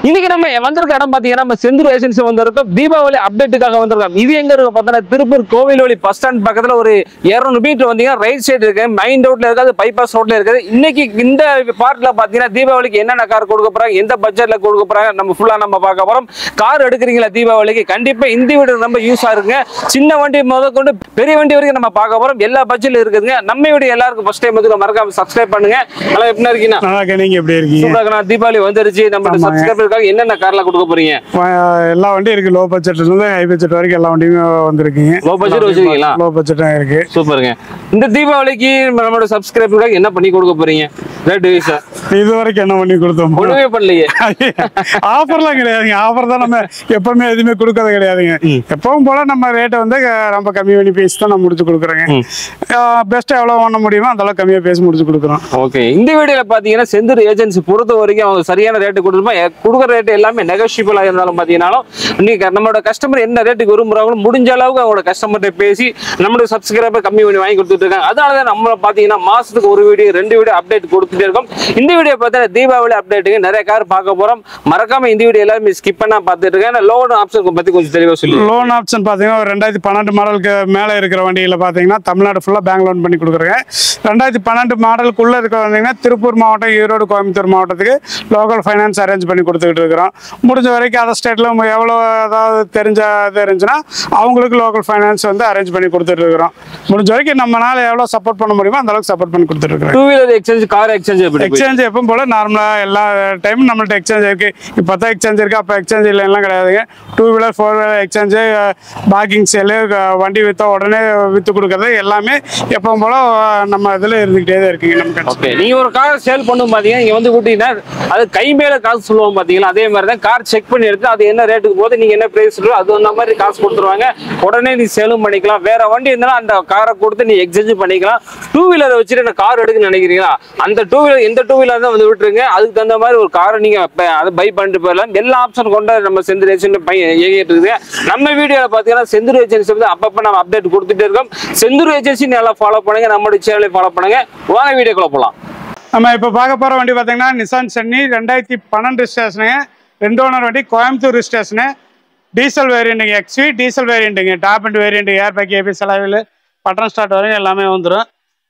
இன்னைக்கு நம்ம வந்திருக்க இடம் பாத்தீங்கன்னா நம்ம செந்தூர் ஏஜென்சி வந்திருக்கோம் தீபாவளி அப்டேட்டுக்காக வந்திருக்கோம் இது எங்க இருக்கு பார்த்தீங்கன்னா திருப்பூர் கோவில்வழி பஸ் ஸ்டாண்ட் பக்கத்துல ஒரு 200 மீட்டர் வந்தீங்கன்னா ரைட் சைடு இருக்கு மெயின் ரோட்ல இருக்காது பைபாஸ் ரோட்ல இருக்குது இன்னைக்கு இந்த பார்ட்ல பாத்தீங்கன்னா தீபாவளிக்கு என்னென்ன கார் கொடுக்க போறாங்க எந்த பட்ஜெட்ல கொடுக்க போறாங்க நம்ம ஃபுல்லா நம்ம பார்க்க போறோம் கார் எடுக்கிறீங்களா தீபாவளிக்கு கண்டிப்பா இந்த வீடு ரொம்ப யூஸ் ஆகுங்க சின்ன வண்டி முதற்கொண்டு பெரிய வண்டி வரைக்கும் நம்ம பார்க்க போறோம் எல்லா பட்ஜெட்ல இருக்குதுங்க நம்ம வீடு எல்லாருக்கும் ஃபர்ஸ்ட் டைம் வந்து மறக்காம சப்ஸ்கிரைப் பண்ணுங்க நல்லா எப்படி இருக்கீங்கன்னா நல்லா இருக்கேன் நீங்க எப்படி இருக்கீங்க சூப்பரா தீபாவளி வந்துருச்சு நம்ம ஆமாங்க. சப்ஸ்கிரைபருக்காக என்னென்ன கார்ல கொடுக்க போறீங்க வ- எல்லா வண்டியும் இருக்கு லோ பட்ஜெட்ல இருந்து ஹை பட்ஜெட் வரைக்கும் எல்லா வண்டியுமே வந்திருக்கீங்க Low budget வச்சிருக்கீங்களா? லோ பட்ஜெட்டும் இருக்கு சூப்பருங்க இந்த தீபாவளிக்கு நம்மளோட சப்ஸ்கிரைபருக்காக என்ன பண்ணி கொடுக்க போறீங்க ரேட் வீசா இது வரைக்கும் என்ன பண்ணி கொடுத்தோம் ஒண்ணுமே பண்ணலையே ஆஃபர்லாம் கிடையாதுங்க ஆஃபர் தான் நம்ம எப்பவுமே எதுவுமே கொடுக்கறது கிடையாதுங்க எப்பவும் போல நம்ம ரேட்டை வந்து அஹ், ரொம்ப கம்மி பண்ணி பேசி தான் நம்ம முடிச்சு கொடுக்குறோங்க பெஸ்ட்டாக எவ்வளோ பண்ண முடியுமோ அந்த அளவுக்கு கம்மியாக பேசி முடிச்சு கொடுக்குறோம் ஓகே இந்த வீடியோல பாத்தீங்கன்னா செந்தூர் ஏஜென்சி பொறுத்த வரைக்கும் அவங்க சரியான ரேட்டு கொடுத்துருப்பா கொடுக்குற ரேட் எல்லாமே நெகோஷியபிளா இருந்தாலும் பாத்தீங்கன்னா நீங்க நம்மளோட கஸ்டமர் என்ன ரேட்டுக்கு விரும்புறாங்களோ முடிஞ்ச அளவுக்கு அவங்களோட கஸ்டமர்கிட்ட பேசி நம்மளோட சப்ஸ்கிரைபர் கம்மி பண்ணி வாங்கி கொடுத்துட்டு இருக்காங்க அதனால தான் நம்ம பாத்தீங்கன்னா மாசத்துக்கு ஒரு வீடியோ ரெண்டு வீடியோ அப்டேட் கொடுத்துட்டே இருக்கோம் இந்த வீடியோ பார்த்தீங்கன்னா தீபாவளி அப்டேட்டுக்கு நிறைய கார் பார்க்க போறோம் மறக்காம இந்த வீடியோ எல்லாருமே ஸ்கிப் பண்ணா பார்த்துட்டு இருக்கேன் லோன் ஆப்ஷன் பத்தி கொஞ்சம் தெளிவா சொல்லி லோன் ஆப்ஷன் பார்த்தீங்கன்னா ஒரு ரெண்டாயிரத்தி பன்னெண்டு மாடலுக்கு மேலே இருக்கிற வண்டியில் பார்த்தீங்கன்னா தமிழ்நாடு ஃபுல்லாக பேங்க் லோன் பண்ணி கொடுக்குறேங்க ரெண்டாயிரத்தி பன்னெண்டு மாடலுக்குள்ளே இருக்க வந்தீங்கன்னா திருப்பூர் மாவட்டம் ஈரோடு கோயம்புத்தூர் மாவட்டத்துக்கு லோக்கல் ஃபைனான்ஸ் அரேஞ்ச் பண்ணி கொடுத்துக்கிட்டு இருக்கிறோம் முடிஞ்ச வரைக்கும் அதர் ஸ்டேட்டில் எவ்வளோ ஏதாவது தெரிஞ்ச இது இருந்துச்சுன்னா அவங்களுக்கு லோக்கல் ஃபைனான்ஸ் வந்து அரேஞ்ச் பண்ணி கொடுத்துட்டு இருக்கிறோம் முடிஞ்ச வரைக்கும் நம்மளால எவ்வளோ சப்போர்ட் பண்ண முடியுமோ அந்த அளவுக்கு சப்போர்ட் பண்ணி கொடுத்துட்டு இருக்கிறோம் two wheeler exchange car exchange எப்படி போய் எக்ஸ்சேஞ்ச் எப்பவும் போல நார்மலாக எல்லா டைமும் நம்மள்ட்ட எக்ஸ்சேஞ்ச் இருக்கு இப்போ தான் எக்ஸ்சேஞ்ச் இருக்கு அப்போ எக்ஸ்சேஞ்ச் இல்லைலாம் கிடையாதுங்க two wheeler four wheeler exchange parking sale வண்டி விற்றா உடனே விற்று கொடுக்கறது எல்லாமே எப்பவும் போல நம்ம இதில் இருந்துக்கிட்டே தான் இருக்குங்க நம்ம கடைசி ஓகே நீங்க ஒரு கார் சேல் பண்ணும் பாத்தீங்கன்னா நீங்க வந்து விட்டீங்கன்னா அது கை மேல காசு சொல்லுவோம் பாத்தீங்களா அதே மாதிரி தான் கார் செக் பண்ணி எடுத்து அது என்ன ரேட்டுக்கு போது நீங்க என்ன பிரைஸ் சொல்லுவோ அது அந்த மாதிரி காசு கொடுத்துருவாங்க உடனே நீ சேலும் பண்ணிக்கலாம் வேற வண்டி இருந்தாலும் அந்த காரை கொடுத்து நீ எக்ஸ்சேஞ்ச் பண்ணிக்கலாம் டூ வீலரை வச்சுட்டு நான் கார் எடுக்கணும்னு நினைக்கிறீங்களா அந்த டூ வீலர் எந்த டூ வீலர் தான் வந்து விட்டுருங்க அதுக்கு தகுந்த மாதிரி ஒரு காரை நீங்க ப- அதை பை பண்ணிட்டு போயிடலாம் எல்லா ஆப்ஷன் கொண்ட நம்ம செந்தூர் ஏஜென்ட் பையன் இயங்கிட்டு இருக்குது நம்ம வீடியோல பாத்தீங்கன்னா செந்தூர் ஏஜென்சி வந்து அப்பப்ப நம்ம அப்டேட் கொடுத்துட்டே இருக்கோம் செந்தூர் ஏஜென்சி நல்லா ஃபாலோ பண்ணுங்க நம்மளுடைய சேனலை ஃபாலோ பண்ணுங்க வாங்க வீடியோக்குள்ள போலாம் நம்ம இப்போ பார்க்க போகிற வண்டி பார்த்தீங்கன்னா நிசான் சென்னி ரெண்டாயிரத்தி பன்னெண்டு ஸ்டேஷனுங்க ரெண்டு ஓனர் வண்டி கோயம்புத்தூர் ஸ்டேஷனு டீசல் வேரியண்ட்டுங்க எக்ஸ்வி டீசல் வேரியண்ட்டுங்க top end variant air bag AB செலவில் பட்டன் ஸ்டார்ட் வரையும் எல்லாமே வந்துடும்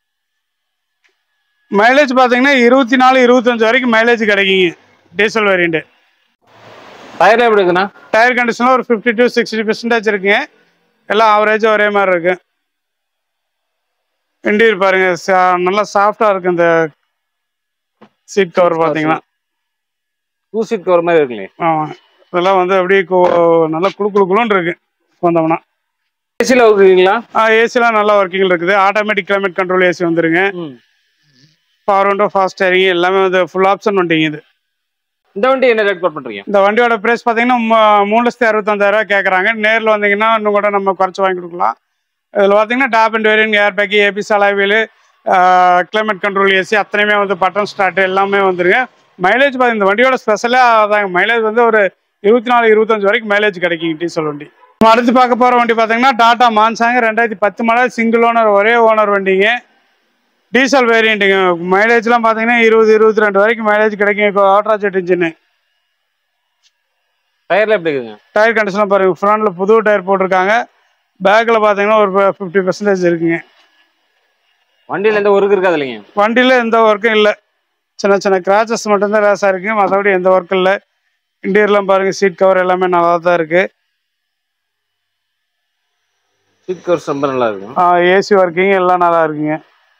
மைலேஜ் பார்த்தீங்கன்னா இருபத்தி நாலு இருபத்தஞ்சு வரைக்கும் மைலேஜ் கிடைக்குங்க டீசல் வேரியண்ட்டு டயர் எப்படி இருக்குண்ணா டயர் கண்டிஷனில் ஒரு ஃபிஃப்டி டு சிக்ஸ்டி பெர்சன்டேஜ் இருக்குங்க எல்லாம் ஆவரேஜ் ஒரே மாதிரி இருக்கு இன்டீரியர் பாருங்க சா- நல்லா சாஃப்டாக இருக்கு இந்த சீட் கவர் பார்த்தீங்கன்னா டூ சீட் கவர் மாதிரி இருக்குங்களே ஆமாம் இதெல்லாம் வந்து அப்படியே கு- நல்லா குளு குளு குளுன்னு இருக்கு வந்தோம்னா ஏசியில் இருக்குங்களா ஏசிலாம் நல்லா ஒர்க்கிங் இருக்குது ஆட்டோமேட்டிக் கிளைமேட் கண்ட்ரோல் ஏசி வந்துருங்க பவர் விண்டோ ஃபாஸ்ட் ஸ்டேரிங் எல்லாமே வந்து ஃபுல் ஆப்ஷன் வண்டிங்க இது இந்த வண்டி என்ன ரேட் கோட் பண்றீங்க இந்த வண்டியோட ப்ரைஸ் பார்த்தீங்கன்னா மூ- மூணு லட்சத்தி அறுபத்தஞ்சாயிரம் ரூபாய் கேட்குறாங்க நேரில் வந்தீங்கன்னா இன்னும் கூட நம்ம குறைச்சி வாங்கி கொடுக்கலாம் இதில் பார்த்தீங்கன்னா top end variant air bag ABS alloy wheel climate control AC அத்தனையுமே வந்து பட்டன் ஸ்டார்ட் எல்லாமே வந்துருங்க மைலேஜ் பார்த்து இந்த வண்டியோட ஸ்பெஷலாக அதாங்க மைலேஜ் வந்து ஒரு இருபத்தி நாலு இருபத்தஞ்சு வரைக்கும் மைலேஜ் கிடைக்குங்க டீசல் வண்டி நம்ம அடுத்து பார்க்க போகிற வண்டி பார்த்தீங்கன்னா டாடா மான்சாங்க ரெண்டாயிரத்தி பத்து மாடல் சிங்கிள் ஓனர் ஒரே ஓனர் வண்டிங்க டீசல் வேரியண்ட்டுங்க மைலேஜ்லாம் பார்த்தீங்கன்னா இருபது இருபத்தி ரெண்டு வரைக்கும் மைலேஜ் கிடைக்கும் ஆட்ராஜெட் இன்ஜின் டயர்ல எப்படி இருக்குங்க டயர் கண்டிஷன்லாம் பாருங்க ஃப்ரண்ட்ல புது டயர் போட்டிருக்காங்க பேக்கில் பார்த்தீங்கன்னா ஒரு ஃபிஃப்டி பர்சன்டேஜ் இருக்குங்க வண்டியில எந்த ஒர்க் இருக்காது இல்லைங்க வண்டியில் எந்த ஒர்க்கும் இல்லை சின்ன சின்ன கிராச்சஸ் மட்டும்தான் ரேஸாக இருக்குங்க மற்றபடி எந்த ஒர்க்கும் இல்லை இன்டீரியர்லாம் பாருங்க சீட் கவர் எல்லாமே நல்லா தான் இருக்கு சீட் கவர் ரொம்ப நல்லா இருக்கும் ஏசி ஒர்க்கிங் எல்லாம் நல்லா இருக்குங்க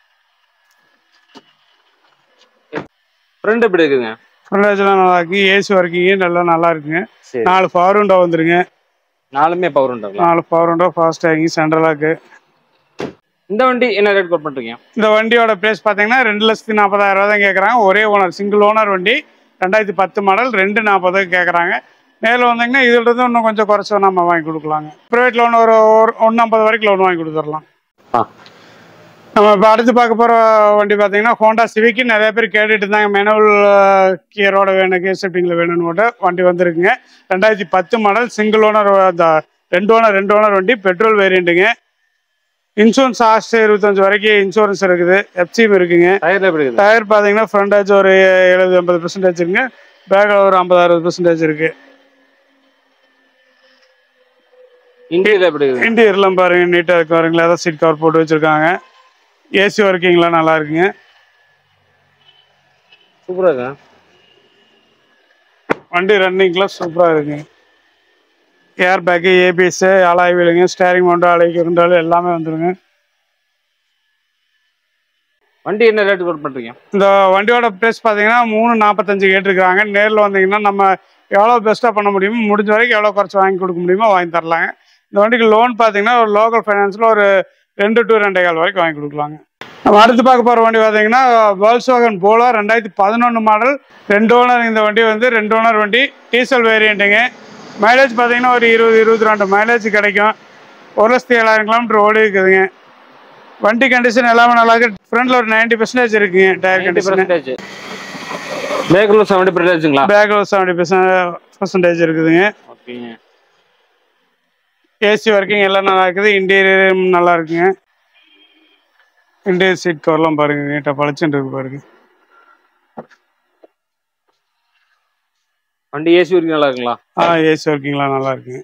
ஃப்ரண்ட் எப்படி இருக்குங்க ஃப்ரண்டேஜ்லாம் நல்லா இருக்கு ஏசி ஒர்க்கிங் நல்லா நல்லா இருக்குங்க சரி நாலு பவர் விண்டோ வந்துருங்க நாலுமே பவர் உண்டுங்களா நாலு பவர் விண்டோ ஃபாஸ்ட் ஆகி சென்ட்ரலாக்கு இந்த வண்டி என்ன ரேட் கோட் பண்றீங்க இந்த வண்டியோட பிரைஸ் பார்த்தீங்கன்னா ரெண்டு லட்சத்தி நாற்பதாயிரம் ரூபா தான் கேட்குறாங்க ஒரே ஓனர் சிங்கிள் ஓனர் வண்டி ரெண்டாயிரத்தி பத்து மாடல் ரெண்டு நாற்பதுக்கு கேட்குறாங்க நேரில் வந்தீங்கன்னா இதுல இருந்து இன்னும் கொஞ்சம் குறைச்சி நம்ம வாங்கி கொடுக்கலாங்க ப்ரைவேட் லோன் ஒரு ஒன்று ஐம்பது வரைக்கும் லோன் வாங்கி கொடுத்துடலாம் ஆ. நம்ம இப்போ அடுத்து பார்க்க போகிற வண்டி பார்த்தீங்கன்னா ஹோண்டா சிவிக்கு நிறைய பேர் கேட்டுட்டு இருந்தாங்க மேனுவல் கியரோட வேணும் கியர் ஷிஃப்டிங்கில் வேணும்னு கூட வண்டி வந்திருக்குங்க ரெண்டாயிரத்தி பத்து மாடல் சிங்கிள் ஓனர் ரெண்டு ஓனர் ரெண்டு ஓனர் வண்டி பெட்ரோல் வேரியண்ட்டுங்க இன்சூரன்ஸ் ஆஸ்ட் இருபத்தஞ்சு வரைக்கும் இன்சூரன்ஸ் இருக்குது எஃப்சியும் இருக்குங்க டயர்ல எப்படி இருக்குது டயர் பார்த்தீங்கன்னா ஃப்ரண்டேஜ் ஒரு எழுபது எண்பது பெர்சன்டேஜ் இருக்குங்க பேக்கில் ஒரு ஐம்பது அறுபது பெர்சன்டேஜ் இருக்கு இன்டீரியர் எப்படி இருக்குது இன்டீரியர்லாம் பாருங்க நீட்டாக இருக்கு பாருங்க லெதர் சீட் கவர் போட்டு வச்சிருக்காங்க ஏசி ஒர்க்கிங்லாம் நல்லா இருக்குங்க சூப்பரா இருக்கா வண்டி ரன்னிங்லாம் சூப்பராக இருக்குங்க ஏர் பேக்கு ஏபிஎஸ் அலாய் வீலுங்க ஸ்டேரிங் மவுண்ட் அலைக்கு இருந்தாலும் எல்லாமே வந்துருங்க வண்டி என்ன ரேட் கோட் பண்றீங்க இந்த வண்டியோட ப்ரைஸ் பார்த்தீங்கன்னா மூணு நாற்பத்தஞ்சு கேட்டிருக்காங்க நேரில் வந்தீங்கன்னா நம்ம எவ்வளோ பெஸ்ட்டாக பண்ண முடியுமோ முடிஞ்ச வரைக்கும் எவ்வளோ குறைச்சி வாங்கி கொடுக்க முடியுமோ வாங்கி தரலாங்க இந்த வண்டிக்கு லோன் பார்த்தீங்கன்னா ஒரு லோக்கல் ஃபைனான்ஸில் ஒரு ரெண்டு டு ரெண்டே கால் வரைக்கும் வாங்கி கொடுக்கலாங்க நம்ம அடுத்து பார்க்க போகிற வண்டி பார்த்தீங்கன்னா வேல்ஸ்வாகன் போலோ ரெண்டாயிரத்தி பதினொன்று மாடல் ரெண்டு ஓனர் இந்த வண்டி வந்து ரெண்டு ஓனர் வண்டி டீசல் வேரியண்ட்டுங்க மைலேஜ் பார்த்தீங்கன்னா ஒரு இருபது இருபத்தி ரெண்டு மைலேஜ் கிடைக்கும் ஒரு லட்சத்தி ஏழாயிரம் கிலோமீட்டர் ஓடி இருக்குதுங்க வண்டி கண்டிஷன் எல்லாமே நல்லா இருக்கு ஃப்ரண்ட்ல ஒரு 90% பெர்சன்டேஜ் இருக்குங்க டயர் நைன்டி கண்டிஷன் பர்சன்டேஜ் பேக்கில் செவன்டி பர்சன்டேஜுங்களா பேக்ல செவன்டி பெர்சன்டேஜ் இருக்குதுங்க ஓகேங்க ஏசி ஒர்க்கிங் எல்லாம் நல்லா இருக்குது இன்டீரியர் நல்லா இருக்குங்க இன்டீரியர் சீட் கவர்லாம் பாருங்க நீட்டாக பளிச்சுட்டு இருக்கு பாருங்க வண்டி ஏசி வரைக்கும் நல்லா இருக்குங்களா ஆ ஏசி ஒர்க்கிங்லாம் நல்லா இருக்குங்க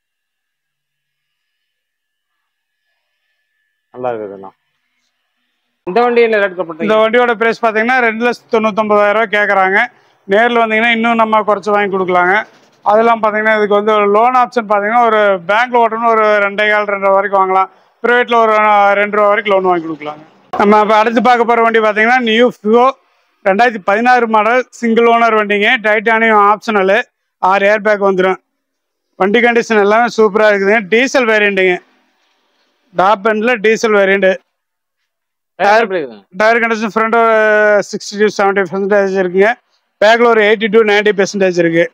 நல்லா இருக்குதுண்ணா இந்த வண்டி என்ன ரேட் கோட் இந்த பண்றீங்க வண்டியோட பிரைஸ் பார்த்தீங்கன்னா ரெண்டு லட்சத்தி தொண்ணூத்தொம்பதாயிரம் ரூபாய் கேட்குறாங்க நேரில் வந்தீங்கன்னா இன்னும் நம்ம குறைச்சி வாங்கி கொடுக்கலாங்க அதெல்லாம் பார்த்தீங்கன்னா இதுக்கு வந்து லோன் ஆப்ஷன் பார்த்தீங்கன்னா ஒரு பேங்க்ல ஓட்டணும் ஒரு ரெண்டே கால் ரெண்டரை வரைக்கும் வாங்கலாம் ப்ரைவேட்டில் ஒரு அஹ், ரெண்டு ரூபா வரைக்கும் லோன் வாங்கி கொடுக்கலாங்க நம்ம இப்போ அடுத்து பார்க்க போகிற வண்டி பார்த்தீங்கன்னா நியூ ஃபிகோ ரெண்டாயிரத்தி பதினாறு மாடல் சிங்கிள் ஓனர் வண்டிங்க டைட்டானியம் ஆப்ஷனலு ஆறு ஏர் பேக் வந்துடும் வண்டி கண்டிஷன் எல்லாமே சூப்பராக இருக்குதுங்க டீசல் வேரியண்ட்டுங்க டாப் எண்டில் டீசல் வேரியண்ட்டு டயர் எப்படி இருக்குதுங்க டயர் கண்டிஷன் ஃப்ரண்ட் ஒரு சிக்ஸ்டி டு செவன்ட்டி பெர்சன்டேஜ் இருக்குங்க பேக்கில் ஒரு எயிட்டி டு நைன்டி பெர்சன்டேஜ் இருக்கு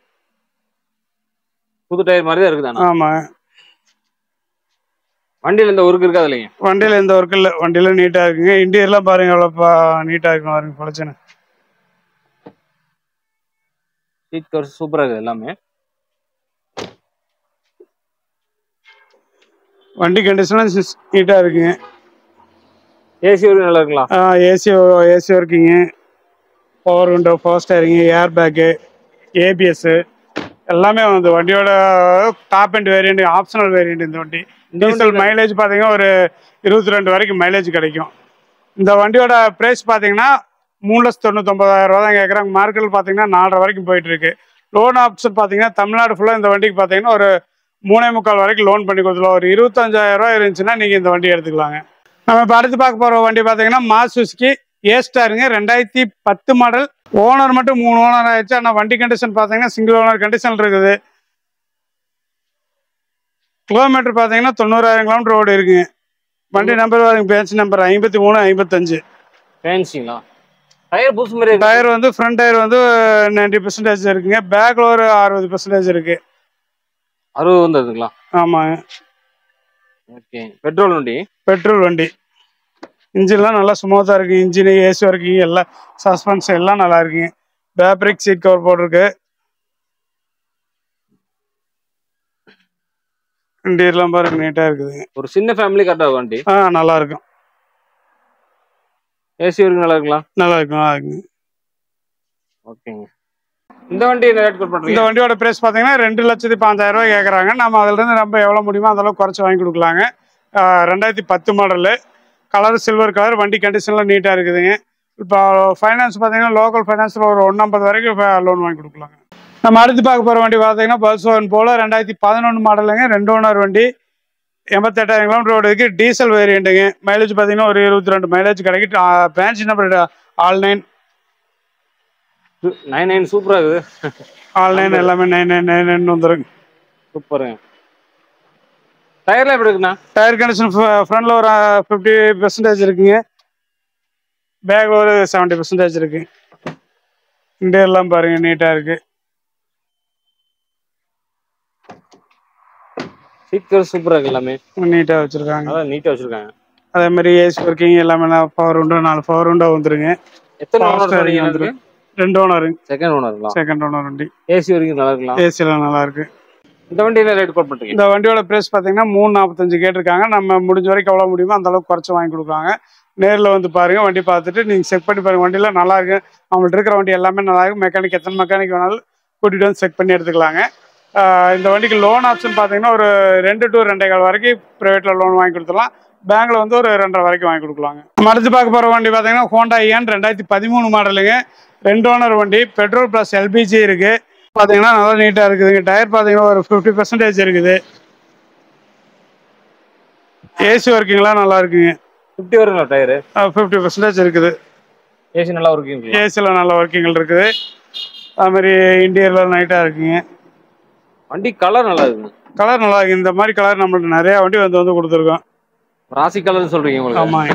புது டயர் மாதிரி தான் இருக்குதாண்ணா ஆமாம் வண்டியில இந்த ஒர்க் இருக்காது இல்லைங்க வண்டியில் எந்த ஒர்க்கும் இல்லை வண்டியில் நீட்டாக இருக்குங்க இன்டீரியர்லாம் பாருங்க எவ்வளோ நீட்டாக இருக்கும் பாருங்க பிரச்சனை சீட் கவர் சூப்பரா இருக்குது எல்லாமே வண்டி கண்டிஷனும் நீட்டாக இருக்குங்க ஏசி வரைக்கும் நல்லா இருக்குங்களா AC AC working power window power steering air bag ABS எல்லாமே வந்து வண்டியோட top end variant optional variant இந்த வண்டி டீசல் மைலேஜ் பார்த்தீங்கன்னா ஒரு இருபத்தி ரெண்டு வரைக்கும் மைலேஜ் கிடைக்கும் இந்த வண்டியோட ப்ரைஸ் பார்த்தீங்கன்னா மூணு லட்சத்து தொண்ணூத்தொம்பதாயிரம் ரூபா தான் கேட்குறாங்க மார்க்கெட்டில் பார்த்தீங்கன்னா நாலரை வரைக்கும் போயிட்டு இருக்கு லோன் ஆப்ஷன் பார்த்தீங்கன்னா தமிழ்நாடு ஃபுல்லாக இந்த வண்டிக்கு பார்த்தீங்கன்னா ஒரு மூணே முக்கால் வரைக்கும் லோன் பண்ணி கொடுத்துலாம் ஒரு இருபத்தஞ்சாயிரம் ரூபா இருந்துச்சுன்னா நீங்கள் இந்த வண்டி எடுத்துக்கலாங்க நம்ம இப்போ அடுத்து பார்க்க போகிற வண்டி பார்த்தீங்கன்னா மாசுஸ்கி ஏ ஸ்டாருங்க ரெண்டாயிரத்தி பத்து மாடல் ஓனர் மட்டும் மூணு ஓனர் ஆயிடுச்சு ஆனால் வண்டி கண்டிஷன் பார்த்தீங்கன்னா சிங்கிள் ஓனர் கண்டிஷன் இருக்குது கிலோமீட்டர் பார்த்தீங்கன்னா தொண்ணூறாயிரம் கிலோமீட்டர் ஓடி இருக்குங்க வண்டி நம்பர் பாருங்க பேச்சு நம்பர் ஐம்பத்தி மூணு ஐம்பத்தஞ்சு ஃபேன்சிங்களா டயர் புதுசு மாதிரி இருக்கு டயர் வந்து ஃப்ரண்ட் டயர் வந்து நைன்டி பெர்சன்டேஜ் இருக்குங்க பேக்கில் ஒரு அறுபது பெர்சன்டேஜ் இருக்கு அறுபது வந்ததுங்களா ஆமாங்க ஓகே பெட்ரோல் வண்டி பெட்ரோல் வண்டி இன்ஜின்லாம் நல்லா ஸ்மூத்தாக இருக்கு இன்ஜின் ஏசி ஒர்க்கிங் எல்லாம் சஸ்பென்ஸ் எல்லாம் நல்லா இருக்குங்க பேப்ரிக் சீட் கவர் போட்டிருக்கு இன்டீரியர்லாம் பாருங்க நீட்டாக இருக்குதுங்க ஒரு சின்ன ஃபேமிலி கரெக்டாக இருக்கும் வண்டி ஆ நல்லா இருக்கும் ஏசி வரைக்கும் நல்லா இருக்குங்களா நல்லா இருக்கும் நல்லா இருக்குங்க ஓகேங்க இந்த வண்டி என்ன ரேட் கோட் இந்த பண்றீங்க வண்டியோட பிரைஸ் பார்த்தீங்கன்னா ரெண்டு லட்சத்தி பாஞ்சாயிரம் ரூபாய் கேட்குறாங்க நம்ம அதுலேருந்து ரொம்ப எவ்வளோ முடியுமோ அந்த அளவுக்கு குறைச்சி வாங்கி கொடுக்கலாங்க ஆ, ரெண்டாயிரத்தி பத்து மாடலு கலர் சில்வர் கலர் வண்டி கண்டிஷன்லாம் நீட்டாக இருக்குதுங்க இப்போ ஃபைனான்ஸ் பார்த்தீங்கன்னா லோக்கல் ஃபைனான்ஸில் ஒரு ஒன்றம்பது வரைக்கும் லோன் வாங்கி கொடுக்கலாங்க நம்ம அடுத்து பார்க்க போகிற வண்டி பார்த்தீங்கன்னா பல்சோன் போல ரெண்டாயிரத்தி பதினொன்று மாடலுங்க ரெண்டு ஓனர் வண்டி எண்பத்தெட்டாயிரம் கிலோமீட்டர் ஓடுக்கு டீசல் வேரியண்ட்டுங்க மைலேஜ் பார்த்தீங்கன்னா ஒரு இருபத்தி ரெண்டு மைலேஜ் கிடைக்கும் fancy number all nine nine nine சூப்பரா இருக்குது ஆல் நைன் எல்லாமே நைன் நைன் நைன் நைன் வந்துருங்க சூப்பருங்க டயர்லாம் எப்படி இருக்குண்ணா டயர் கண்டிஷன் ஃப்ரண்ட்ல ஒரு ஃபிஃப்டி பெர்சன்டேஜ் இருக்குங்க பேக் ஒரு செவன்ட்டி பெர்சன்டேஜ் இருக்கு இன்டீரியர்லாம் பாருங்க நீட்டாக இருக்கு சீட் கவர் சூப்பரா இருக்கு எல்லாமே நீட்டாக வச்சிருக்காங்க நல்லா நீட்டா வச்சிருக்காங்க அதே மாதிரி ஏசி ஒர்க்கிங் எல்லாமே பவர் உண்டோ நாலு பவர் உண்டோ வந்துருங்க எத்தனை Power ஓனர் steering சொன்னீங்க வந்துரும். ரெண்டு ஓனருங்க செகண்ட் ஓனருங்களா செகண்ட் ஓனர் வண்டி ஏசி வரைக்கும் நல்லா இருக்கலாம் ஏசிலாம் நல்லா இருக்கு இந்த வண்டி என்ன ரேட் கோட் பண்றீங்க இந்த வண்டியோட பிரைஸ் பார்த்தீங்கன்னா மூணு நாற்பத்தஞ்சு கேட்டிருக்காங்க நம்ம முடிஞ்ச வரைக்கும் எவ்வளோ முடியுமோ அந்த அளவுக்கு குறைச்சி வாங்கி கொடுக்குறாங்க நேரில் வந்து பாருங்க வண்டி பார்த்துட்டு நீங்கள் செக் பண்ணி பாருங்க வண்டியெல்லாம் நல்லா இருக்கு அவங்கள்ட்ட இருக்கிற வண்டி எல்லாமே நல்லா இருக்கு மெக்கானிக் எத்தனை மெக்கானிக் வேணாலும் கூட்டிகிட்டு வந்து செக் பண்ணி எடுத்துக்கலாங்க ஆஹ் இந்த வண்டிக்கு லோன் ஆப்ஷன் பார்த்தீங்கன்னா ஒரு ரெண்டு டு ரெண்டே கால் வரைக்கும் ப்ரைவேட்டில் லோன் வாங்கி கொடுத்துடலாம் பேங்க்ல வந்து ஒரு ரெண்டரை வரைக்கும் வாங்கி கொடுக்கலாங்க நம்ம அடுத்து பார்க்க போகிற வண்டி பார்த்தீங்கன்னா ஹோண்டா ஏன் ரெண்டாயிரத்தி பதிமூணு மாடலுங்க ரெண்டு ஓனர் வண்டி பெட்ரோல் ப்ளஸ் எல்பிஜி இருக்குது பார்த்தீங்கன்னா நல்லா நீட்டாக இருக்குதுங்க டயர் பார்த்தீங்கன்னா ஒரு ஃபிஃப்டி பர்சன்டேஜ் இருக்குது ஏசி ஒர்க்கிங்லாம் நல்லா இருக்குங்க ஃபிஃப்டி வருங்களா டயரு ஃபிஃப்டி பர்சன்டேஜ் இருக்குது ஏசி நல்லா இருக்குங்களா ஏசியில் நல்ல ஒர்க்கிங்கள் இருக்குது அது மாதிரி இன்டீரியர்லாம் நைட்டாக இருக்குங்க வண்டி கலர் நல்லா இருக்குங்க கலர் நல்லா இருக்கு இந்த மாதிரி கலர் நம்மள்ட்ட நிறையா வண்டி வந்து வந்து கொடுத்துருக்கோம் ராசி கலர்னு சொல்றீங்க உங்களுக்கு ஆமாங்க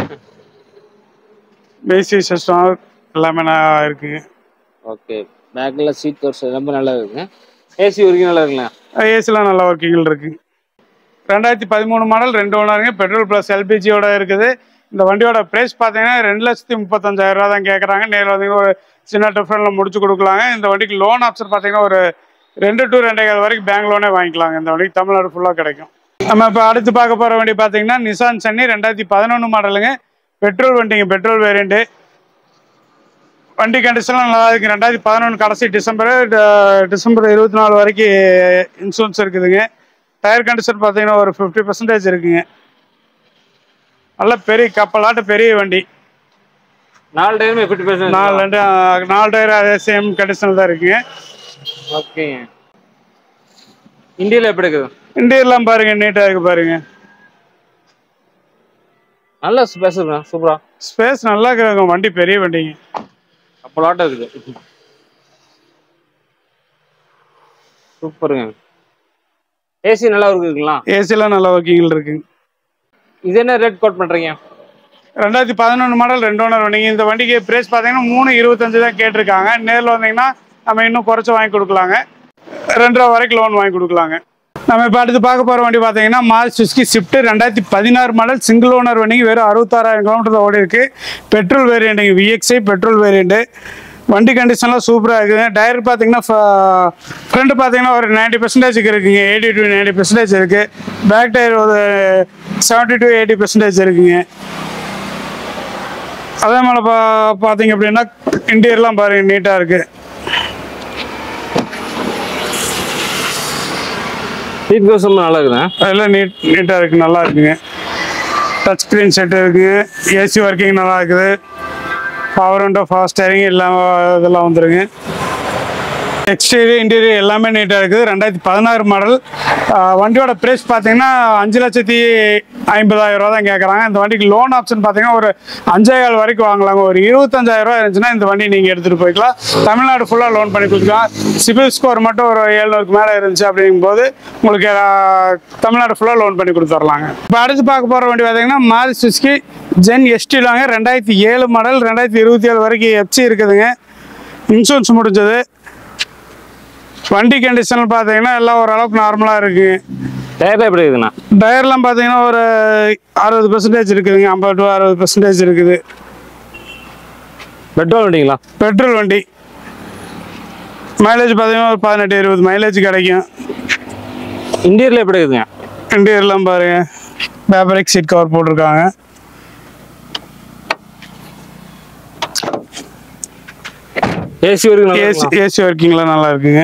பேசி சிஸ்டம் எல்லாமே நல்லா இருக்குங்க ஓகே பேக்ல சீட் கவர்ஸ் ரொம்ப நல்லா இருக்குங்க ஏசி வரைக்கும் நல்லா இருக்குங்களா ஏசிலாம் நல்ல ஒர்க்கிங்கள் இருக்கு ரெண்டாயிரத்தி பதிமூணு மாடல் ரெண்டு ஓனருங்க பெட்ரோல் ப்ளஸ் எல்பிஜியோட இருக்குது இந்த வண்டியோட ப்ரைஸ் பார்த்தீங்கன்னா ரெண்டு லட்சத்தி முப்பத்தஞ்சாயிரம் ரூபா தான் கேட்குறாங்க நேரில் வந்தீங்கன்னா ஒரு சின்ன டிஃப்ரெண்ட்ல முடிச்சு கொடுக்கலாங்க இந்த வண்டிக்கு லோன் ஆப்ஷன் பார்த்தீங்கன்னா ஒரு ரெண்டு டு ரெண்டே கால் வரைக்கும் பேங்க் லோனே வாங்கிக்கலாங்க இந்த வண்டிக்கு தமிழ்நாடு ஃபுல்லாக கிடைக்கும் நம்ம இப்போ அடுத்து பார்க்க போகிற வண்டி பார்த்தீங்கன்னா நிசான் சன்னி ரெண்டாயிரத்தி பதினொன்று மாடலுங்க பெட்ரோல் வண்டிங்க பெட்ரோல் வேரியண்ட்டு வண்டி கண்டிஷன்லாம் நல்லா இருக்கு ரெண்டாயிரத்தி பதினொன்று கடைசி டிசம்பர் ட- டிசம்பர் இருபத்தி நாலு வரைக்கும் இன்சூரன்ஸ் இருக்குதுங்க டயர் கண்டிஷன் பார்த்தீங்கன்னா ஒரு ஃபிஃப்டி பர்சன்டேஜ் இருக்குங்க நல்ல பெரிய கப்பலாட்ட பெரிய வண்டி நாலு டயருமே ஃபிஃப்டி பர்சன்ட் நாலு ரெண்டு அஹ், நாலு டயர் அதே சேம் கண்டிஷனில் தான் இருக்குங்க ஓகேங்க இந்தியாவில் எப்படி இருக்குது இன்டீரியர்லாம் பாருங்க நீட்டாக இருக்கு பாருங்க நல்ல ஸ்பேஸ் இருக்குண்ணா சூப்பரா ஸ்பேஸ் நல்லா இருக்குங்க வண்டி பெரிய வண்டிங்க அப்பலாட்டம் இருக்குது சூப்பருங்க ஏசி நல்லா இருக்குங்களா ஏசிலாம் நல்ல ஒர்க்கிங்கில் இருக்குங்க இது என்ன ரேட் கோட் பண்றீங்க ரெண்டாயிரத்தி பதினொன்று மாடல் ரெண்டு ஓனர் வண்டிங்க இந்த வண்டிக்கு ப்ரைஸ் பார்த்தீங்கன்னா மூணு இருபத்தஞ்சு தான் கேட்டிருக்காங்க நேரில் வந்தீங்கன்னா நம்ம இன்னும் குறைச்சி வாங்கி கொடுக்கலாங்க ரெண்டு ரூபா வரைக்கும் லோன் வாங்கி கொடுக்கலாங்க நம்ம இப்போ அடுத்து பார்க்க போகிற வண்டி பார்த்தீங்கன்னா மால் சுஸ்கி ஸ்விஃப்ட் ரெண்டாயிரத்தி பதினாறு மாடல் சிங்கிள் ஓனர் வண்டிங்க வெறும் அறுபத்தாறாயிரம் கிலோமீட்டர் ஓடி இருக்கு பெட்ரோல் வேரியண்ட்டுங்க விஎக்ஸ்ஐ பெட்ரோல் வேரியண்ட்டு வண்டி கண்டிஷன்லாம் சூப்பராக இருக்குங்க டயர் பார்த்தீங்கன்னா ஃப்ரண்ட் பார்த்தீங்கன்னா ஒரு நைன்டி பர்சன்டேஜுக்கு இருக்குங்க எயிட்டி டு நைன்டி பர்சன்டேஜ் இருக்குது பேக் டயர் ஒரு செவன்ட்டி டு எயிட்டி பர்சன்டேஜ் இருக்குங்க அதே மாதிரி பா பார்த்தீங்க அப்படின்னா இன்டீரியர்லாம் பாருங்க நீட்டாக இருக்கு சீட் கவர்ஸ் ரொம்ப நல்லா இருக்குண்ணா அதெல்லாம் நீட் நீட்டாக இருக்கு நல்லா இருக்குங்க டச் ஸ்க்ரீன் செட் இருக்குங்க ஏசி ஒர்க்கிங் நல்லா இருக்குது பவர் அண்ட் ஃபாஸ்ட் ஸ்டேரிங் எல்லாம் இதெல்லாம் வந்துருங்க எக்ஸ்டீரியர் இன்டீரியர் எல்லாமே நீட்டாக இருக்குது ரெண்டாயிரத்தி பதினாறு மாடல் வண்டியோட ப்ரைஸ் பார்த்தீங்கன்னா அஞ்சு லட்சத்தி ஐம்பதாயிரம் ரூபா தான் கேட்குறாங்க இந்த வண்டிக்கு லோன் ஆப்ஷன் பார்த்தீங்கன்னா ஒரு அஞ்சாயிரம் வரைக்கும் வாங்கலாங்க ஒரு இருபத்தஞ்சாயிரம் ரூபா இருந்துச்சுன்னா இந்த வண்டி நீங்கள் எடுத்துகிட்டு போய்க்கலாம் தமிழ்நாடு ஃபுல்லாக லோன் பண்ணி கொடுக்கலாம் சிபில் ஸ்கோர் மட்டும் ஒரு ஏழ்நூறுக்கு மேலே இருந்துச்சு அப்படிங்கும்போது உங்களுக்கு ஆஹ், தமிழ்நாடு ஃபுல்லாக லோன் பண்ணி கொடுத்துர்லாங்க இப்போ அடுத்து பார்க்க போகிற வண்டி பார்த்தீங்கன்னா மால் சுஸ்கி ஜென் எஸ்டிலாங்க ரெண்டாயிரத்தி ஏழு மாடல் ரெண்டாயிரத்தி இருபத்தி ஏழு வரைக்கும் எஃப்சி இருக்குதுங்க இன்சூரன்ஸ் முடிஞ்சது வண்டி கண்டிஷன் பார்த்தீங்கன்னா எல்லாம் ஓரளவுக்கு நார்மலாக இருக்குங்க டயர் எப்படி இருக்குண்ணா டயர்லாம் பார்த்தீங்கன்னா ஒரு அறுபது பெர்சன்டேஜ் இருக்குதுங்க ஐம்பது டு அறுபது பெர்சன்டேஜ் இருக்குது பெட்ரோல் வண்டிங்களா பெட்ரோல் வண்டி மைலேஜ் பார்த்தீங்கன்னா ஒரு பதினெட்டு இருபது மைலேஜ் கிடைக்கும் இன்டீரியர்ல எப்படி இருக்குதுங்க இன்டீரியர்லாம் பாருங்க ஃபேப்ரிக் சீட் கவர் போட்டிருக்காங்க ஏசி வரைக்கும் நல்லா ஏசி இருக்குங்களா? ஏசி ஒர்க்கிங்லாம் நல்லா இருக்குங்க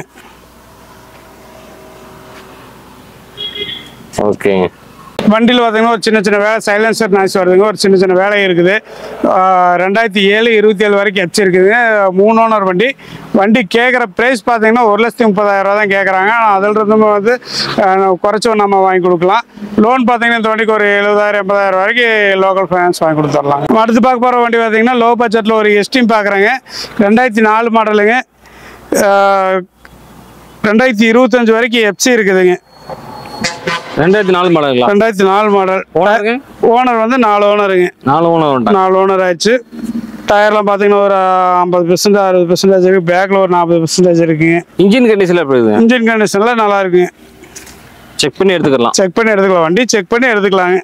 ஓகேங்க வண்டியில் பார்த்தீங்கன்னா ஒரு சின்ன சின்ன வேலை சைலன்சர் நாய்ஸ் வருதுங்க ஒரு சின்ன சின்ன வேலை இருக்குது ஆஹ் ரெண்டாயிரத்தி ஏழு இருபத்தி ஏழு வரைக்கும் எப்சி இருக்குதுங்க மூணு ஓனர் வண்டி வண்டி கேட்குற ப்ரைஸ் பார்த்தீங்கன்னா ஒரு லட்சத்தி முப்பதாயிரம் ரூபா தான் கேட்குறாங்க ஆனால் அதில் இருந்தும் வந்து ஆஹ் குறைச்சும் நம்ம வாங்கி கொடுக்கலாம் லோன் பார்த்தீங்கன்னா இந்த வண்டிக்கு ஒரு எழுபதாயிரம் எண்பதாயிரம் வரைக்கும் லோக்கல் ஃபைனான்ஸ் வாங்கி கொடுத்துடலாம் நம்ம அடுத்து பார்க்க போகிற வண்டி பார்த்தீங்கன்னா லோ பட்ஜெட்டில் ஒரு எஸ்டீம் பார்க்குறேங்க ரெண்டாயிரத்தி நாலு மாடலுங்க ஆஹ் ரெண்டாயிரத்தி இருபத்தஞ்சு வரைக்கும் எப்சி இருக்குதுங்க ரெண்டாயிரத்தி நாலு மாடலுங்களா ரெண்டாயிரத்தி நாலு மாடல் ஓனருங்க ஓனர் வந்து நாலு ஓனருங்க நாலு ஓனர் உண்டா நாலு ஓனர் ஆயிடுச்சு டயர்லாம் பார்த்தீங்கன்னா ஒரு ஐம்பது பெர்சன்ட் அறுபது பெர்சன்டேஜ் இருக்கு பேக்கில் ஒரு நாற்பது பெர்சன்டேஜ் இருக்குங்க இன்ஜின் கண்டிஷன்ல எப்படி இருக்குதுங்க இன்ஜின் கண்டிஷனில் நல்லா இருக்குங்க செக் பண்ணி எடுத்துக்கலாம் செக் பண்ணி எடுத்துக்கலாம் வண்டி செக் பண்ணி எடுத்துக்கலாங்க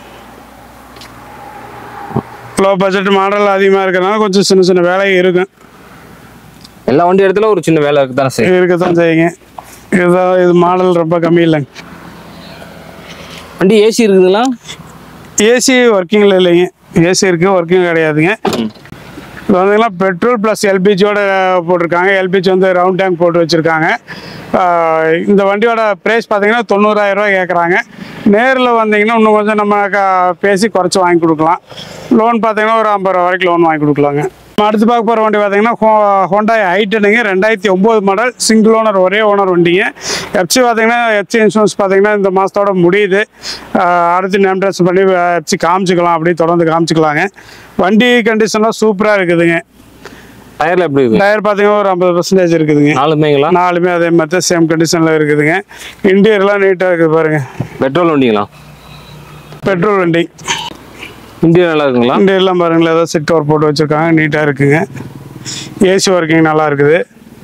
லோ பட்ஜெட் மாடல் அதிகமாக இருக்கிறனால கொஞ்சம் சின்ன சின்ன வேலை இருக்கும் எல்லா வண்டி இடத்துல ஒரு சின்ன வேலை இருக்கு தானே சரி இருக்கத்தான் செய்யுங்க இதுதான் இது மாடல் ரொம்ப கம்மி இல்லைங்க வண்டி ஏசி இருக்குதுங்களா ஏசி ஒர்க்கிங்கில் இல்லைங்க ஏசி இருக்குது ஒர்க்கிங் கிடையாதுங்க இது வந்தீங்கன்னா பெட்ரோல் ப்ளஸ் எல்பிஜியோட போட்டிருக்காங்க எல்பிஜி வந்து ரவுண்ட் டேங்க் போட்டு வச்சுருக்காங்க இந்த வண்டியோட ப்ரைஸ் பார்த்தீங்கன்னா தொண்ணூறாயிரம் ரூபாய் கேட்குறாங்க நேரில் வந்தீங்கன்னா இன்னும் கொஞ்சம் நம்ம க- பேசி குறைச்சி வாங்கி கொடுக்கலாம் லோன் பார்த்தீங்கன்னா ஒரு ஐம்பது ரூபா வரைக்கும் லோன் வாங்கி கொடுக்கலாங்க நம்ம அடுத்து பார்க்க போகிற வண்டி பார்த்தீங்கன்னா ஹோண்டாய் ஐட்டனுங்க ரெண்டாயிரத்தி ஒம்பது மாடல் சிங்கிள் ஓனர் ஒரே ஓனர் வண்டிங்க எஃப்சி பார்த்தீங்கன்னா எஃப்சி இன்சூரன்ஸ் பார்த்தீங்கன்னா இந்த மாதத்தோட முடியுது ஆஹ் அடுத்து நேம் ட்ரெஸ் பண்ணி எஃப்சி காமிச்சிக்கலாம் அப்படியே தொடர்ந்து காமிச்சிக்கலாங்க வண்டி கண்டிஷன்லாம் சூப்பராக இருக்குதுங்க டயர்ல எப்படி இருக்கு டயர் பார்த்தீங்கன்னா ஒரு ஐம்பது பர்சன்டேஜ் இருக்குதுங்க நாலுமேங்களா நாலுமே அதே மாதிரி தான் சேம் கண்டிஷனில் இருக்குதுங்க இன்டீரியர்லாம் நீட்டாக இருக்குது பாருங்க பெட்ரோல் வண்டிங்களா பெட்ரோல் வண்டி இந்தியா நல்லா இருக்குங்களா இன்டீரியர்லாம் பாருங்களேன் ஏதோ சிட் கவர் போட்டு வச்சுருக்காங்க நீட்டாக இருக்குங்க ஏசி ஒர்க்கிங் நல்லா இருக்குது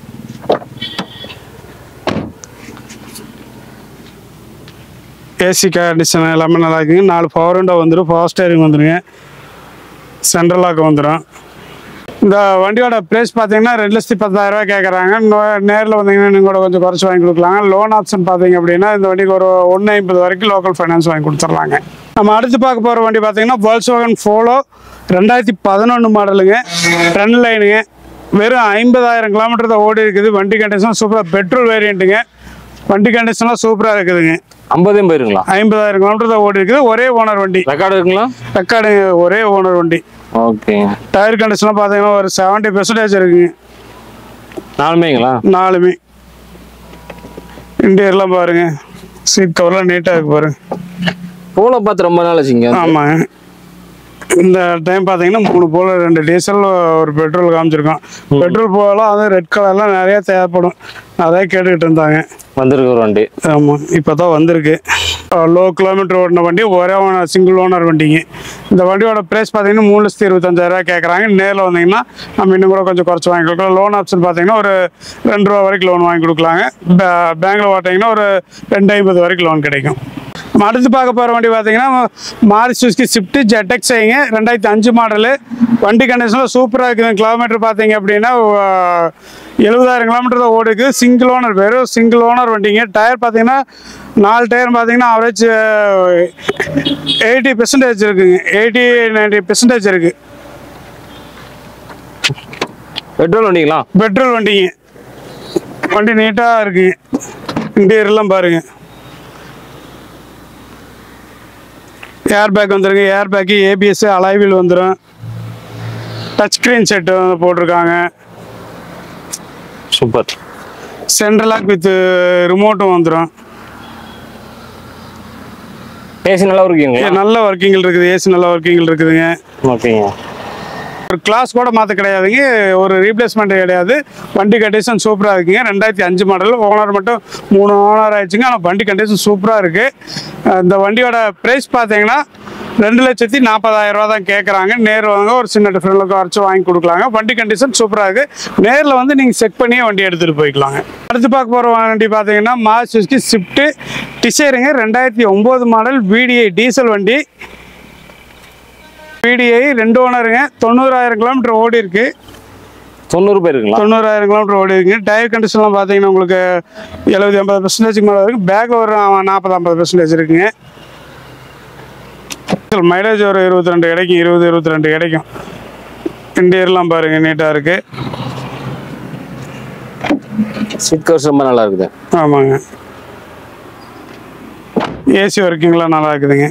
ஏசி கண்டிஷன் எல்லாமே நல்லா இருக்குங்க நாலு பவர் விண்டோ வந்துடும் பவர் ஸ்டேரிங் வந்துடுங்க சென்ட்ரல் லாக் வந்துடும் இந்த வண்டியோட ப்ரைஸ் பார்த்தீங்கன்னா ரெண்டு லட்சத்தி பத்தாயிரம் ரூபாய் கேட்குறாங்க நேரில் வந்தீங்கன்னா நீங்கள் கூட கொஞ்சம் குறைச்சி வாங்கி கொடுக்கலாங்க லோன் ஆப்ஷன் பார்த்தீங்க அப்படின்னா இந்த வண்டிக்கு ஒரு ஒன்று ஐம்பது வரைக்கும் லோக்கல் ஃபைனான்ஸ் வாங்கி கொடுத்துட்லாங்க நம்ம அடுத்து பார்க்க போகிற வண்டி பார்த்தீங்கன்னா Volkswagen ஃபோலோ ரெண்டாயிரத்தி பதினொன்று மாடலுங்க ரெண்டு லைனுங்க வெறும் ஐம்பதாயிரம் கிலோமீட்டர் தான் ஓடி இருக்குது வண்டி கண்டிஷன் சூப்பராக பெட்ரோல் வேரியண்ட்டுங்க வண்டி கண்டிஷன்லாம் சூப்பராக இருக்குதுங்க ஐம்பதையும் போயிருங்களா ஐம்பதாயிரம் கிலோமீட்டர் தான் ஓடி இருக்குது ஒரே ஓனர் வண்டி ரெக்கார்டு இருக்குங்களா ரெக்கார்டு ஒரே ஓனர் வண்டி ஓகே டயர் கண்டிஷன்லாம் பார்த்தீங்கன்னா ஒரு செவன்ட்டி பெர்சன்டேஜ் இருக்குங்க நாலுமேங்களா நாலுமே இன்டீரியர்லாம் பாருங்க சீட் கவர்லாம் நீட்டாக இருக்கு பாருங்க போல பார்த்து ரொம்ப நாள் ஆச்சுங்க ஆமாங்க இந்த டைம் பார்த்தீங்கன்னா மூணு போல ரெண்டு டீசல் ஒரு பெட்ரோல் காமிச்சிருக்கோம் பெட்ரோல் போகலாம் அது ரெட் கலர்லாம் நிறைய தேவைப்படும் அதான் கேட்டுக்கிட்டு இருந்தாங்க வந்திருக்கு ஒரு வண்டி ஆமாம் இப்போ தான் வந்திருக்கு லோ கிலோமீட்டர் ஓடின வண்டி ஒரே ஓனர் சிங்கிள் ஓனர் வண்டிங்க இந்த வண்டியோட ப்ரைஸ் பார்த்தீங்கன்னா மூணு லட்சத்தி இருபத்தஞ்சாயிரம் கேட்குறாங்க நேரில் வந்தீங்கன்னா நம்ம இன்னும் கூட கொஞ்சம் குறைச்சி வாங்கி கொடுக்கலாம் லோன் ஆப்ஷன் பார்த்தீங்கன்னா ஒரு ரெண்டு ரூபா வரைக்கும் லோன் வாங்கி கொடுக்கலாங்க பே- பேங்க்ல ஓட்டிங்கன்னா ஒரு ரெண்டு ஐம்பது வரைக்கும் லோன் கிடைக்கும் நம்ம அடுத்து பார்க்க போகிற வண்டி பார்த்தீங்கன்னா மாரி சுஸ்கி ஸ்விஃப்ட் ஜெட்டெக்ஸைங்க ரெண்டாயிரத்தி அஞ்சு மாடலு வண்டி கண்டிஷனில் சூப்பராக இருக்குது கிலோமீட்டர் பார்த்தீங்க அப்படின்னா ஆஹ், எழுபதாயிரம் கிலோமீட்டர் தான் ஓடுக்கு சிங்கிள் ஓனர் வெறும் சிங்கிள் ஓனர் வண்டிங்க டயர் பார்த்தீங்கன்னா நாலு டயர் பார்த்தீங்கன்னா அவரேஜ் எயிட்டி பெர்சன்டேஜ் இருக்குங்க எயிட்டி நைன்டி பெர்சன்டேஜ் இருக்குது பெட்ரோல் வண்டிங்களா பெட்ரோல் வண்டிங்க வண்டி நீட்டாக இருக்குங்க இன்டீரியர்லாம் பாருங்க ஏர் பேக் வந்துருங்க ஏர் பேக்கு ஏபிஎஸ் அலைவில் வந்துடும் டச் ஸ்க்ரீன் செட்டு போட்டிருக்காங்க சூப்பர் சென்ட்ரல் லாக் வித் ரிமோட்டும் வந்துடும் ஏசி நல்லா இருக்குங்களா நல்ல ஒர்க்கிங்கில் இருக்குது ஏசி நல்ல ஒர்க்கிங்கில் இருக்குதுங்க ஓகேங்க ஒரு கிளாஸ் கூட மாற்ற கிடையாதுங்க ஒரு ரீப்ளேஸ்மெண்ட் கிடையாது வண்டி கண்டிஷன் சூப்பராக இருக்குங்க ரெண்டாயிரத்தி அஞ்சு மாடல் ஓனர் மட்டும் மூணு ஓனர் ஆயிடுச்சுங்க ஆனால் வண்டி கண்டிஷன் சூப்பராக இருக்குது இந்த வண்டியோட ப்ரைஸ் பார்த்தீங்கன்னா ரெண்டு லட்சத்தி நாற்பதாயிரம் ரூபா தான் கேட்குறாங்க நேரில் வாங்க ஒரு சின்ன டிஃப்ரெண்ட்ல குறைச்சி வாங்கி கொடுக்கலாங்க வண்டி கண்டிஷன் சூப்பராக இருக்குது நேரில் வந்து நீங்கள் செக் பண்ணியே வண்டி எடுத்துகிட்டு போய்க்கலாங்க அடுத்து பார்க்க போகிற வண்டி பார்த்தீங்கன்னா மாசுஸ்கி ஸ்விஃப்ட்டு டிசைருங்க ரெண்டாயிரத்தி ஒம்பது மாடல் விடிஐ டீசல் வண்டி பிடிஐ ரெண்டு ஓனருங்க தொண்ணூறாயிரம் கிலோமீட்டர் ஓடி இருக்கு தொண்ணூறு பேருங்களா தொண்ணூறாயிரம் கிலோமீட்டர் ஓடி இருக்குங்க டயர் கண்டிஷன்லாம் பார்த்தீங்கன்னா உங்களுக்கு எழுபது எண்பது பெர்சன்டேஜ்க்கு மேலே இருக்கு பேக்கில் ஒரு நாற்பது ஐம்பது பெர்சன்டேஜ் இருக்குங்க மைலேஜ் ஒரு இருபத்தி ரெண்டு கிடைக்கும் இருபது இருபத்தி ரெண்டு கிடைக்கும் இன்டீரியர்லாம் பாருங்க நீட்டாக இருக்கு சீட் கவர்ஸ் ரொம்ப நல்லா இருக்குது ஆமாங்க ஏசி ஒர்க்கிங்லாம் நல்லா இருக்குதுங்க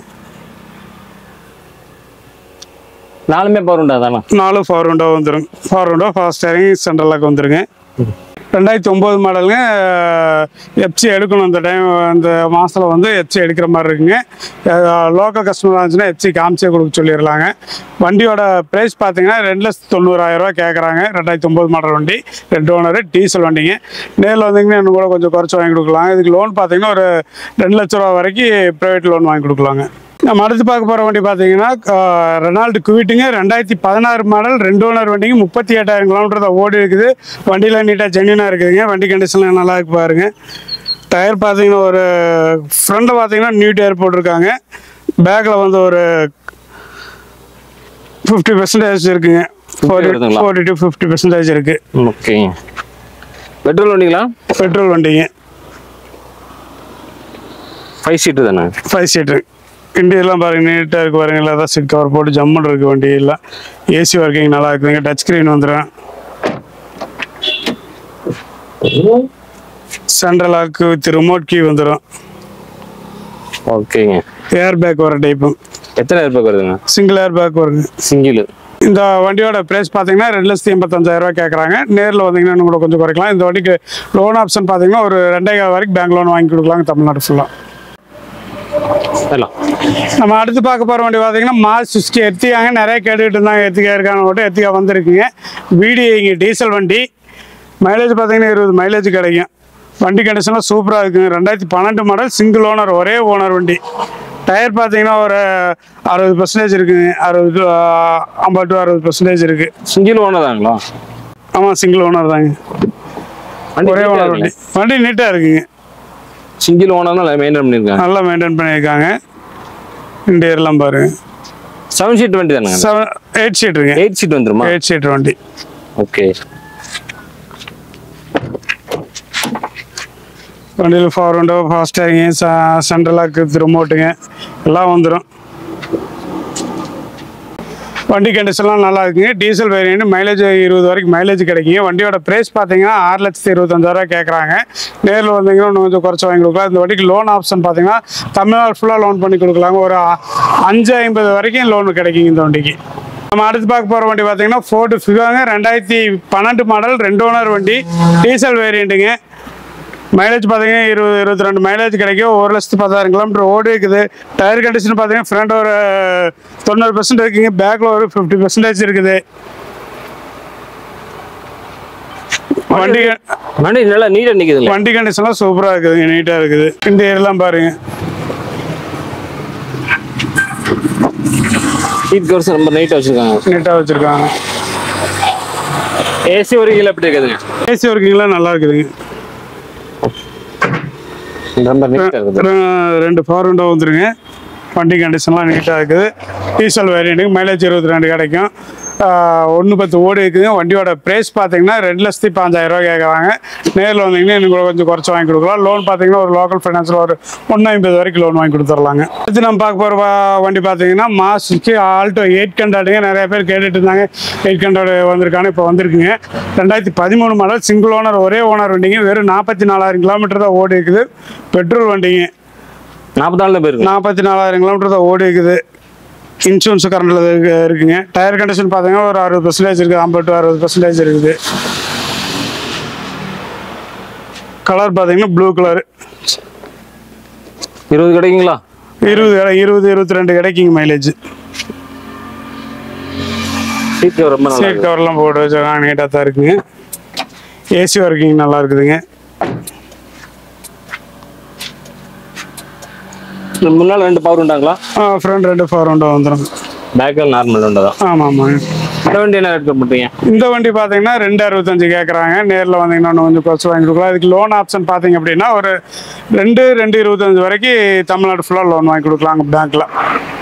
நாலுமே பவர் உண்டா தானே நாலு ஃபவர் விண்டோ வந்துடும் power window fast steering central lock வந்துருங்க ரெண்டாயிரத்தி ஒம்பது மாடலுங்க எஃப்சி எடுக்கணும் இந்த டைம் இந்த மாதத்தில் வந்து எஃப்சி எடுக்கிற மாதிரி இருக்குங்க லோக்கல் கஸ்டமர் இருந்துச்சுன்னா எஃப்சி காமிச்சே கொடுக்க சொல்லிடலாங்க வண்டியோட ப்ரைஸ் பார்த்தீங்கன்னா ரெண்டு லட்சத்தி தொண்ணூறாயிரம் ரூபாய் கேட்குறாங்க ரெண்டாயிரத்தி ஒம்பது மாடல் வண்டி ரெண்டு ஓனர் டீசல் வண்டிங்க நேரில் வந்தீங்கன்னா இன்னும் கூட கொஞ்சம் குறைச்சி வாங்கி கொடுக்கலாம் இதுக்கு லோன் பார்த்தீங்கன்னா ஒரு ரெண்டு லட்ச ரூபா வரைக்கும் ப்ரைவேட் லோன் வாங்கி கொடுக்கலாங்க நம்ம அடுத்து பார்க்க போகிற வண்டி பார்த்தீங்கன்னா ஆஹ், ரெனால்டு குவிட்டுங்க ரெண்டாயிரத்தி பதினாறு மாடல் ரெண்டு ஓனர் வண்டிங்க முப்பத்தி எட்டாயிரம் கிலோமீட்டர் தான் ஓடி இருக்குது வண்டியில் நீட்டாக ஜென்யூனாக இருக்குதுங்க வண்டி கண்டிஷன்லாம் நல்லா இருக்கு பாருங்க டயர் பார்த்தீங்கன்னா ஒரு ஃப்ரண்ட்டில் பார்த்தீங்கன்னா நியூ டயர் போட்டிருக்காங்க பேக்கில் வந்து ஒரு ஃபிஃப்டி பெர்சன்டேஜ் இருக்குங்க வருதுங்களா? ஃபோர்ட்டி டு ஃபிஃப்டி பெர்சன்டேஜ் இருக்குது ஓகே பெட்ரோல் வண்டிங்களா பெட்ரோல் வண்டிங்க ஃபைவ் சீட்டு தானே ஃபைவ் சீட்ரு இண்டியெல்லாம் பாருங்க நீட்டாக இருக்கு பாருங்க லெதர் சீட் கவர் போட்டு ஜம்முன்னு இருக்கு வண்டி எல்லாம் ஏசி ஒர்க்கிங் நல்லா இருக்குதுங்க டச் ஸ்க்ரீன் வந்துடும் central lock with remote key வந்துடும் ஓகேங்க ஏர் பேக் வர டைப்பு எத்தனை ரூபாய்க்கு வருதுங்க சிங்கிள் ஏர் பேக் வருங்க சிங்கிள் இந்த வண்டியோட ப்ரைஸ் பார்த்தீங்கன்னா ரெண்டு லட்சத்தி எண்பத்தஞ்சாயிரம் ரூபாய் கேட்குறாங்க நேரில் வந்தீங்கன்னா இன்னும் கூட கொஞ்சம் குறைக்கலாம் இந்த வண்டிக்கு லோன் ஆப்ஷன் பார்த்தீங்கன்னா ஒரு ரெண்டே கால் வரைக்கும் பேங்க் லோன் வாங்கி கொடுக்கலாங்க தமிழ்நாடு ஃபுல்லாக எல்லாம் நம்ம அடுத்து பார்க்க போகிற வண்டி பார்த்தீங்கன்னா மாஸ் சுஸ்கி எத்திக்காங்க நிறைய கேட்டுக்கிட்டு இருந்தாங்க எத்திக்கா இருக்கான்னு மட்டும் எத்திக்கா வந்திருக்குங்க வீடியோ இங்கே டீசல் வண்டி மைலேஜ் பார்த்தீங்கன்னா இருபது மைலேஜ் கிடைக்கும் வண்டி கண்டிஷன்லாம் சூப்பராக இருக்குங்க ரெண்டாயிரத்தி பன்னெண்டு மாடல் சிங்கிள் ஓனர் ஒரே ஓனர் வண்டி டயர் பார்த்தீங்கன்னா ஒரு அறுபது பர்சன்டேஜ் இருக்குங்க அறுபது to, ஆஹ், ஐம்பது டு அறுபது பர்சன்டேஜ் இருக்குது சிங்கிள் ஓனர் தாங்களா ஆமாம் சிங்கிள் ஓனர் தாங்க வண்டி ஒரே ஓனர் வண்டி வண்டி நீட்டாக இருக்குங்க சிங்கிள் ஓனர் தான் மெயின்டைன் பண்ணியிருக்காங்க நல்லா மெயின்டைன் பண்ணியிருக்காங்க இன்டீரியர்லாம் பாருங்க செவன் சீட் வண்டி தானுங்க செவன் எயிட் சீட்டுங்க எயிட் சீட் வந்துருமா எயிட் சீட்டர் வண்டி ஓகே வண்டியில் power window power steering central lock ரிமோட்டுங்க எல்லாம் வந்துடும் வண்டி கண்டிஷன்லாம் நல்லா இருக்குங்க டீசல் வேரியன்ட் மைலேஜ் இருபது வரைக்கும் மைலேஜ் கிடைக்குங்க வண்டியோட ப்ரைஸ் பார்த்தீங்கன்னா ஆறு லட்சத்தி இருபத்தஞ்சாயிரம் கேட்குறாங்க நேரில் வந்தீங்கன்னா இன்னும் கொஞ்சம் குறைச்சி வாங்கி கொடுக்கலாம் இந்த வண்டிக்கு லோன் ஆப்ஷன் பார்த்தீங்கன்னா தமிழ்நாடு ஃபுல்லாக லோன் பண்ணி கொடுக்கலாங்க ஒரு அ- அஞ்சு ஐம்பது வரைக்கும் லோன் கிடைக்குங்க இந்த வண்டிக்கு நம்ம அடுத்து பார்க்க போகிற வண்டி பார்த்தீங்கன்னா ஃபோர்டு ஃபிகாங்க ரெண்டாயிரத்தி பன்னெண்டு மாடல் ரெண்டு ஓனர் வண்டி டீசல் வேரியண்ட்டுங்க மைலேஜ் பார்த்தீங்கன்னா இருபது இருபத்தி ரெண்டு மைலேஜ் கிடைக்கும் ஒரு லட்சத்து பத்தாயிரம் கிலோமீட்டர் ஓடி இருக்குது டயர் கண்டிஷன் பார்த்தீங்கன்னா ஃப்ரண்ட் ஒரு தொண்ணூறு பர்சன்ட் இருக்குங்க பேக்கில் ஒரு ஃபிஃப்டி பர்சன்டேஜ் இருக்குது வண்டி வண்டி நல்லா நீட்டாக நிற்குதுங்க வண்டி கண்டிஷன்லாம் சூப்பராக இருக்குதுங்க நீட்டாக இருக்குது இந்த ஏர்லாம் பாருங்க சீட் கவர்ஸ் ரொம்ப நீட்டாக வச்சுருக்காங்க நீட்டாக வச்சுருக்காங்க ஏசி ஒரு கீழே எப்படி இருக்குதுங்க ஏசி ஒர்க்கிங்லாம் நல்லா இருக்குதுங்க ரொம்ப நீட்டாக இருக்குது ரெ- ரெண்டு பவர் விண்டோ வந்துருங்க வண்டி கண்டிஷன்லாம் நீட்டாக இருக்குது டீசல் வேரியண்ட்டுக்கு மைலேஜ் இருபத்தி ரெண்டு கிடைக்கும் ஒன்று பத்து ஓடி இருக்குதுங்க வண்டியோட ப்ரைஸ் பார்த்தீங்கன்னா ரெண்டு லட்சத்தி பாஞ்சாயிரம் ரூபாய் கேட்குறாங்க நேரில் வந்தீங்கன்னா இன்னும் கூட கொஞ்சம் குறைச்சி வாங்கி கொடுக்கலாம் லோன் பார்த்தீங்கன்னா ஒரு லோக்கல் ஃபைனான்ஸில் ஒரு ஒன்று ஐம்பது வரைக்கும் லோன் வாங்கி கொடுத்துர்லாங்க அடுத்து நம்ம பார்க்க போகிற வண்டி பார்த்தீங்கன்னா மாசுக்கு ஆல்டோ எயிட் கண்டாடுங்க நிறைய பேர் கேட்டுட்டு இருந்தாங்க எயிட் கண்டாடு வந்திருக்காங்க இப்போ வந்திருக்குங்க ரெண்டாயிரத்தி பதிமூணு மாடல் சிங்கிள் ஓனர் ஒரே ஓனர் வண்டிங்க வெறும் நாற்பத்தி நாலாயிரம் கிலோமீட்டர் தான் ஓடி இருக்குது பெட்ரோல் வண்டிங்க நாற்பத்தி நாலு பேருக்கு நாற்பத்தி நாலாயிரம் கிலோமீட்டர் தான் ஓடி இருக்குது இன்சூரன்ஸ் கரண்டில் இருக்குங்க டயர் கண்டிஷன் பார்த்தீங்கன்னா ஒரு அறுபது பர்சன்டேஜ் இருக்குது ஐம்பது டு அறுபது பர்சன்டேஜ் இருக்குது கலர் பார்த்தீங்கன்னா ப்ளூ கலர் இருபது கிடைக்குங்களா இருபது கிடை- இருபது இருபத்தி ரெண்டு கிடைக்குங்க மைலேஜ் சீட் கவர் ரொம்ப நல்லா சீட் கவர்லாம் போட்டு வச்சிருக்காங்க நீட்டாக தான் இருக்குங்க ஏசி ஒர்க்கிங் நல்லா இருக்குதுங்க இருக்குது முன்னால் ரெண்டு பவர் உண்டாங்களா ஃப்ரண்ட் ரெண்டு ஃபோர் ரெண்டு வந்துடும் பேக்கில் நார்மல் உண்டு தான் ஆமாம் ஆமாங்க இந்த வண்டி என்ன ரேட் பண்ணுறீங்க இந்த வண்டி பார்த்தீங்கன்னா ரெண்டு அறுபத்தஞ்சு கேட்குறாங்க நேரில் வந்தீங்கன்னா இன்னும் கொஞ்சம் குறைச்சி வாங்கி கொடுக்கலாம் இதுக்கு லோன் ஆப்ஷன் பார்த்தீங்க அப்படின்னா ஒரு ரெண்டு ரெண்டு இருபத்தஞ்சு வரைக்கும் தமிழ்நாடு ஃபுல்லாக லோன் வாங்கி கொடுக்கலாங்க பேங்க்கில்